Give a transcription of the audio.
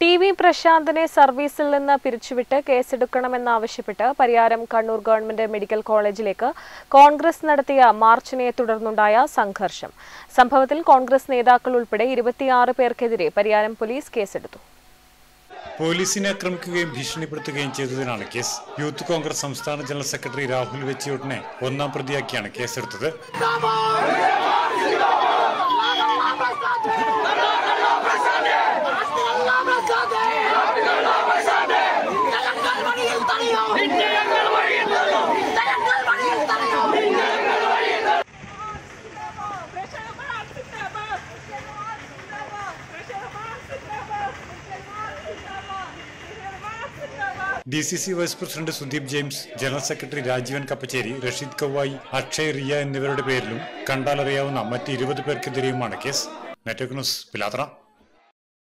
T V പ്രശാന്തിനെ സർവീസിൽ നിന്ന് പിരിച്ചുവിട്ട് കേസെടുക്കണമെന്നാവശ്യപ്പെട്ട് പരിയാരം കണ്ണൂർ ഗവൺമെന്റ് മെഡിക്കൽ കോളേജിലേക്ക് കോൺഗ്രസ് നടത്തിയ മാർച്ചിനെ തുടർന്നുണ്ടായ സംഘർഷം സംഭവത്തിൽ കോൺഗ്രസ് നേതാക്കൾ ഉൾപ്പെടെ ഇരുപത്തിയാറ് പേർക്കെതിരെ പരിയാരം പോലീസ് കേസെടുത്തു പോലീസിനെ ആക്രമിക്കുകയും ഭീഷണിപ്പെടുത്തുകയും ചെയ്തതിനാണ് കേസ് യൂത്ത് കോൺഗ്രസ് സംസ്ഥാന ജനറൽ സെക്രട്ടറി രാഹുൽ വെച്ചിയോട്ടിനെ ഒന്നാം പ്രതിയാക്കിയാണ് കേസെടുത്തത് D C C vice president Sudeep James general secretary Rajeevan Kappacheri Rasheed Kavayi Akshay Riya എന്നിവരുടെ പേരിലും കണ്ടാലറിയാവുന്ന മറ്റ് ഇരുപത് പേർക്കെതിരെയുമാണ് കേസ് നെറ്റ്വർക്ക് ന്യൂസ് പിലാത്ര